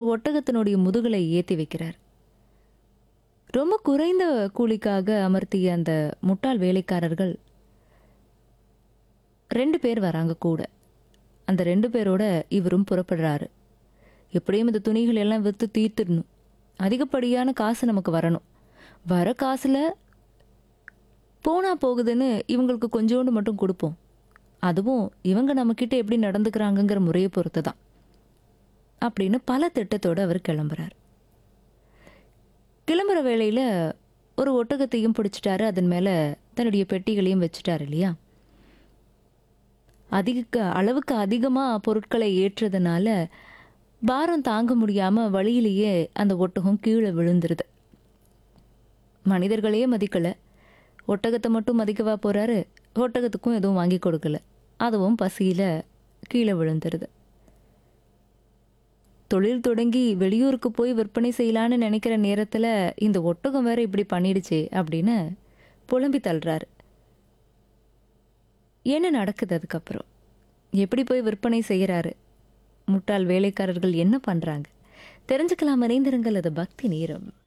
ஒட்டகத்தினுடைய முதுகலை ஏற்றி வைக்கிறார் ரொம்ப குறைந்த கூலிக்காக அமர்த்திய அந்த முட்டாள் வேலைக்காரர்கள் ரெண்டு பேர் வராங்க கூட அந்த ரெண்டு பேரோட இவரும் புறப்படுறாரு எப்படியும் இந்த துணிகள் எல்லாம் விற்று தீர்த்துடணும் அதிகப்படியான காசு நமக்கு வரணும் வர காசில் போனா போகுதுன்னு இவங்களுக்கு கொஞ்சோண்டு மட்டும் கொடுப்போம் அதுவும் இவங்க நம்மக்கிட்ட எப்படி நடந்துக்கிறாங்கங்கிற முறையை பொறுத்து தான் அப்படின்னு பல திட்டத்தோடு அவர் கிளம்புறார் கிளம்புற வேளையில் ஒரு ஒட்டகத்தையும் பிடிச்சிட்டாரு அதன் மேலே தன்னுடைய பெட்டிகளையும் வச்சுட்டாரு இல்லையா அதிக அளவுக்கு அதிகமாக பொருட்களை ஏற்றதுனால பாரம் தாங்க முடியாமல் வழியிலேயே அந்த ஒட்டகம் கீழே விழுந்துருது மனிதர்களே மதிக்கலை ஒட்டகத்தை மட்டும் மதிக்கவா போகிறாரு ஒட்டகத்துக்கும் எதுவும் வாங்கி கொடுக்கல அதுவும் பசியில் கீழே விழுந்துருது தொழில் தொடங்கி வெளியூருக்கு போய் விற்பனை செய்யலான்னு நினைக்கிற நேரத்தில் இந்த ஒட்டகம் வேற இப்படி பண்ணிடுச்சே அப்படின்னு புலம்பி தள்ளுறாரு என்ன நடக்குது அதுக்கப்புறம் எப்படி போய் விற்பனை செய்கிறாரு முட்டாள் வேலைக்காரர்கள் என்ன பண்ணுறாங்க தெரிஞ்சுக்கலாம் இணைந்திருங்கள் அது பக்தி நேரம்